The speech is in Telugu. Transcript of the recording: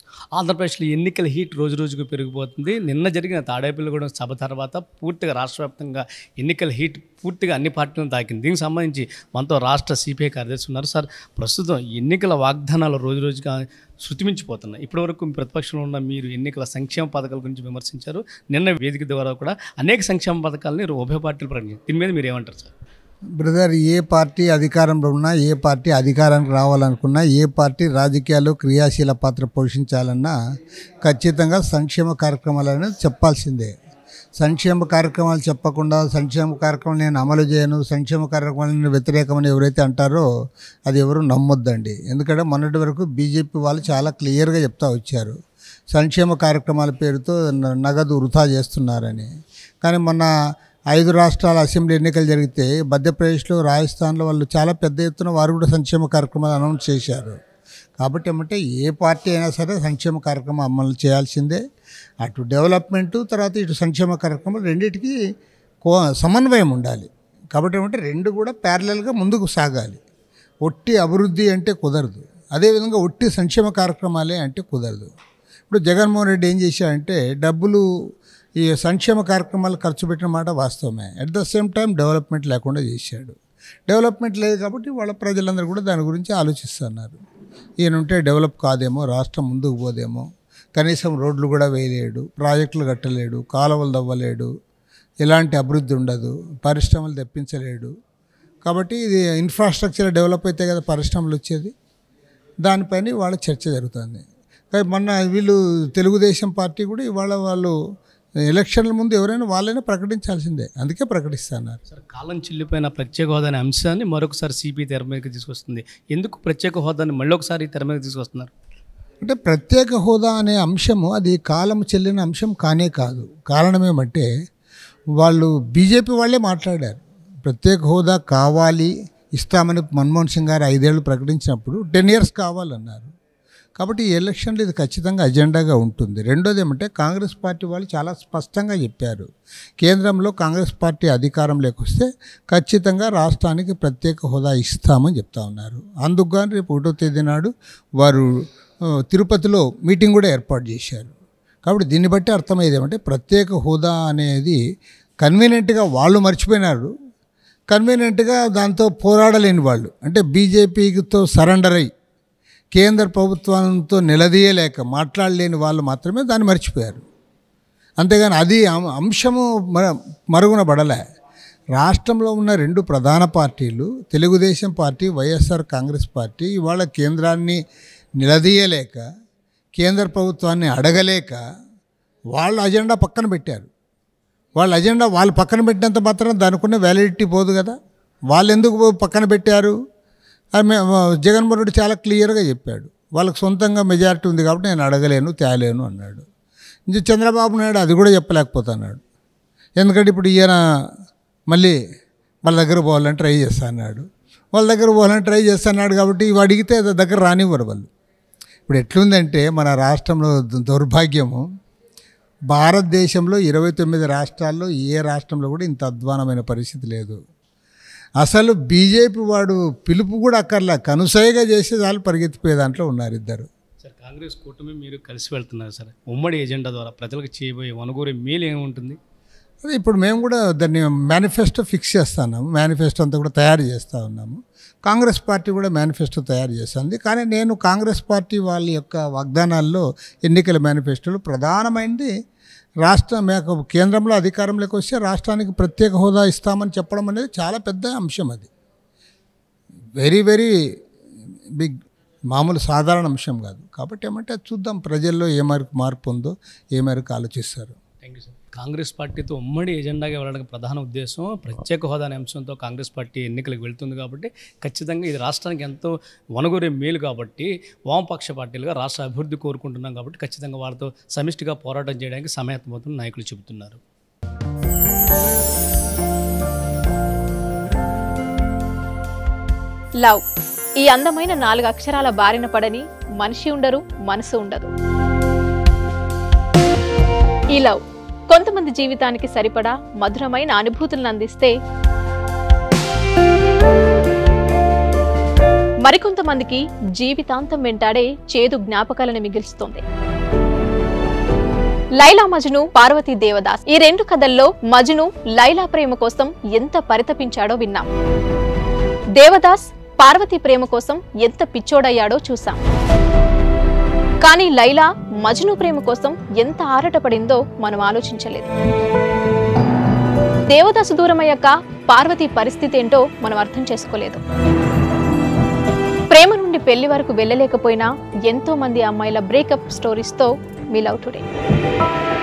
ఆంధ్రప్రదేశ్లో ఎన్నికల హీట్ రోజు రోజుకు పెరిగిపోతుంది నిన్న జరిగిన తాడేపల్లిగూడెం సభ తర్వాత పూర్తిగా రాష్ట్ర వ్యాప్తంగా ఎన్నికల హీట్ పూర్తిగా అన్ని పార్టీలను తాకింది దీనికి సంబంధించి మనతో రాష్ట్ర సిపిఐ కార్యదర్శి ఉన్నారు సార్ ప్రస్తుతం ఎన్నికల వాగ్దానాలు రోజు రోజుగా శృతిమించిపోతున్నాయి ఇప్పటివరకు మీ ప్రతిపక్షంలో ఉన్న మీరు ఎన్నికల సంక్షేమ పథకాల గురించి విమర్శించారు నిన్న వేదిక ద్వారా కూడా అనేక సంక్షేమ పథకాలని ఉభయ పార్టీలు ప్రకటించారు దీని మీద మీరు ఏమంటారు సార్ బ్రదర్ ఏ పార్టీ అధికారంలో ఉన్నా ఏ పార్టీ అధికారానికి రావాలనుకున్నా ఏ పార్టీ రాజకీయాల్లో క్రియాశీల పాత్ర పోషించాలన్నా ఖచ్చితంగా సంక్షేమ కార్యక్రమాలు అనేది చెప్పాల్సిందే సంక్షేమ కార్యక్రమాలు చెప్పకుండా సంక్షేమ కార్యక్రమం నేను అమలు చేయను సంక్షేమ కార్యక్రమాలను వ్యతిరేకమని ఎవరైతే అంటారో అది ఎవరు నమ్మొద్దండి ఎందుకంటే మొన్నటి వరకు బీజేపీ వాళ్ళు చాలా క్లియర్గా చెప్తా వచ్చారు సంక్షేమ కార్యక్రమాల పేరుతో న- నగదు వృధా చేస్తున్నారని కానీ మొన్న ఐదు రాష్ట్రాల అసెంబ్లీ ఎన్నికలు జరిగితే మధ్యప్రదేశ్లో రాజస్థాన్లో వాళ్ళు చాలా పెద్ద ఎత్తున వారు కూడా సంక్షేమ కార్యక్రమాలు అనౌన్స్ చేశారు కాబట్టి ఏమంటే ఏ పార్టీ అయినా సరే సంక్షేమ కార్యక్రమం అమలు చేయాల్సిందే అటు డెవలప్మెంటు తర్వాత ఇటు సంక్షేమ కార్యక్రమాలు రెండింటికి కో సమన్వయం ఉండాలి కాబట్టి ఏమంటే రెండు కూడా ప్యారలల్గా ముందుకు సాగాలి ఒట్టి అభివృద్ధి అంటే కుదరదు అదేవిధంగా ఒట్టి సంక్షేమ కార్యక్రమాలే అంటే కుదరదు ఇప్పుడు జగన్మోహన్ రెడ్డి ఏం చేశాడంటే డబ్బులు ఈ సంక్షేమ కార్యక్రమాలు ఖర్చు పెట్టిన మాట వాస్తవమే at the same time development లేకుండా చేశాడు డెవలప్మెంట్ లేదు కాబట్టి వాళ్ళ ప్రజలందరూ కూడా దాని గురించి ఆలోచిస్తున్నారు ఈయన ఉంటే డెవలప్ కాదేమో రాష్ట్రం ముందుకు పోదేమో కనీసం రోడ్లు కూడా వేయలేడు ప్రాజెక్టులు కట్టలేడు కాలువలు తవ్వలేడు ఎలాంటి అభివృద్ధి ఉండదు పరిశ్రమలు తెప్పించలేడు కాబట్టి ఇది ఇన్ఫ్రాస్ట్రక్చర్ డెవలప్ అయితే కదా పరిశ్రమలు వచ్చేది దానిపైన వాళ్ళ చర్చ జరుగుతుంది కానీ మొన్న వీళ్ళు తెలుగుదేశం పార్టీ కూడా ఇవాళ వాళ్ళు ఎలక్షన్ల ముందు ఎవరైనా వాళ్ళైనా ప్రకటించాల్సిందే అందుకే ప్రకటిస్తున్నారు సార్ కాలం చిల్లిపోయిన ప్రత్యేక హోదా అనే అంశాన్ని మరొకసారి సిపి తెర మీదకి తీసుకొస్తుంది ఎందుకు ప్రత్యేక హోదాని మళ్ళీ ఒకసారి తెర మీదకి తీసుకొస్తున్నారు అంటే ప్రత్యేక హోదా అనే అంశము అది కాలం చెల్లిన అంశం కానే కాదు కారణం ఏమంటే వాళ్ళు బీజేపీ వాళ్ళే మాట్లాడారు ప్రత్యేక హోదా కావాలి ఇస్తామని మన్మోహన్ సింగ్ గారు ఐదేళ్లు ప్రకటించినప్పుడు టెన్ ఇయర్స్ కావాలన్నారు కాబట్టి ఈ ఎలక్షన్లో ఇది ఖచ్చితంగా అజెండాగా ఉంటుంది రెండోది ఏమంటే కాంగ్రెస్ పార్టీ వాళ్ళు చాలా స్పష్టంగా చెప్పారు కేంద్రంలో కాంగ్రెస్ పార్టీ అధికారంలోకి వస్తే ఖచ్చితంగా రాష్ట్రానికి ప్రత్యేక హోదా ఇస్తామని చెప్తా ఉన్నారు అందుకు కానీ రేపు ఒకటో తేదీ నాడు వారు ఆ, తిరుపతిలో మీటింగ్ కూడా ఏర్పాటు చేశారు కాబట్టి దీన్ని బట్టి అర్థమయ్యేది ఏమంటే ప్రత్యేక హోదా అనేది కన్వీనియంట్గా వాళ్ళు మర్చిపోయినారు కన్వీనియంట్గా దాంతో పోరాడలేని వాళ్ళు అంటే బీజేపీతో సరెండర్ అయ్యి కేంద్ర ప్రభుత్వంతో నిలదీయలేక మాట్లాడలేని వాళ్ళు మాత్రమే దాన్ని మర్చిపోయారు అంతేగాని అది అం- అంశము మ- మరుగున పడలే రాష్ట్రంలో ఉన్న రెండు ప్రధాన పార్టీలు Telugu Desam party YSR Congress party ఇవాళ కేంద్రాన్ని నిలదీయలేక కేంద్ర ప్రభుత్వాన్ని అడగలేక వాళ్ళ అజెండా పక్కన పెట్టారు వాళ్ళ అజెండా వాళ్ళు పక్కన పెట్టినంత మాత్రం దానికున్న వ్యాలిడిటీ పోదు కదా వాళ్ళు ఎందుకు పక్కన పెట్టారు ఆమె జగన్మోహన్ రెడ్డి చాలా క్లియర్గా చెప్పాడు వాళ్ళకి సొంతంగా మెజారిటీ ఉంది కాబట్టి నేను అడగలేను తేలేను అన్నాడు ఇంకా చంద్రబాబు నాయుడు అది కూడా చెప్పలేకపోతున్నాడు ఎందుకంటే ఇప్పుడు ఈయన మళ్ళీ వాళ్ళ దగ్గర పోవాలని ట్రై చేస్తా అన్నాడు వాళ్ళ దగ్గర పోవాలని ట్రై చేస్తున్నాడు కాబట్టి ఇవి అడిగితే అది దగ్గర రానివ్వరు వాళ్ళు ఇప్పుడు ఎట్లుందంటే మన రాష్ట్రంలో దు- దౌర్భాగ్యము భారతదేశంలో ఇరవై తొమ్మిది రాష్ట్రాల్లో ఏ రాష్ట్రంలో కూడా ఇంత అధ్వానమైన పరిస్థితి లేదు అసలు బీజేపీ వాడు పిలుపు కూడా అక్కర్లా కనుసైగా చేసే చాలు పరిగెత్తిపోయే దాంట్లో ఉన్నారు ఇద్దరు సార్ కాంగ్రెస్ కూటమి మీరు కలిసి వెళ్తున్నారు సార్ ఉమ్మడి ఎజెండా ద్వారా ప్రజలకు చేయబోయే వనగూరే మేలు ఏముంటుంది అదే ఇప్పుడు మేము కూడా దాన్ని మేనిఫెస్టో ఫిక్స్ చేస్తున్నాము మేనిఫెస్టో అంతా కూడా తయారు చేస్తూ ఉన్నాము కాంగ్రెస్ పార్టీ కూడా మేనిఫెస్టో తయారు చేస్తుంది కానీ నేను కాంగ్రెస్ పార్టీ వాళ్ళ యొక్క వాగ్దానాల్లో ఎన్నికల మేనిఫెస్టోలో ప్రధానమైనది రాష్ట్రం మేక కేంద్రంలో అధికారంలోకి వస్తే రాష్ట్రానికి ప్రత్యేక హోదా ఇస్తామని చెప్పడం అనేది చాలా పెద్ద అంశం అది వెరీ వెరీ బిగ్ మామూలు సాధారణ అంశం కాదు కాబట్టి ఏమంటే అది చూద్దాం ప్రజల్లో ఏ మేరకు మార్పు ఉందో ఏ మేరకు ఆలోచిస్తారు థ్యాంక్ యూ సార్ కాంగ్రెస్ పార్టీతో ఉమ్మడి ఎజెండాగా వెళ్ళడానికి ప్రధాన ఉద్దేశం ప్రత్యేక హోదా అనే అంశంతో కాంగ్రెస్ పార్టీ ఎన్నికలకు వెళ్తుంది కాబట్టి ఖచ్చితంగా ఇది రాష్ట్రానికి ఎంతో వనగూరే మేలు కాబట్టి వామపక్ష పార్టీలుగా రాష్ట్ర అభివృద్ధి కోరుకుంటున్నాం కాబట్టి ఖచ్చితంగా వాళ్ళతో సమిష్టిగా పోరాటం చేయడానికి సమాయత్తమవుతున్న నాయకులు చెబుతున్నారు లవ్ ఈ అందమైన నాలుగు అక్షరాల బారిన పడని మనిషి ఉండరు మనసు ఉండదు ఈ లవ్ కొంతమంది జీవితానికి సరిపడా మధురమైన అనుభూతులను అందిస్తే మరికొంతమందికి జీవితాంతం వెంటాడే చేదు జ్ఞాపకాలను మిగిల్చుతోంది లైలా మజ్ను పార్వతీ దేవదాస్ ఈ రెండు కథల్లో మజ్ను లైలా ప్రేమ కోసం ఎంత పరితపించాడో విన్నాం దేవదాస్ పార్వతి ప్రేమ కోసం ఎంత పిచ్చోడయ్యాడో చూసాం కానీ లైలా మజ్ను ప్రేమ కోసం ఎంత ఆరాటపడిందో మనం ఆలోచించలేదు దేవదాసు దూరమయ్యాక పార్వతి పరిస్థితి ఏంటో మనం అర్థం చేసుకోలేదు ప్రేమ నుండి పెళ్లి వరకు వెళ్ళలేకపోయినా ఎంతో మంది అమ్మాయిల బ్రేకప్ స్టోరీస్తో మీ లవ్ టుడే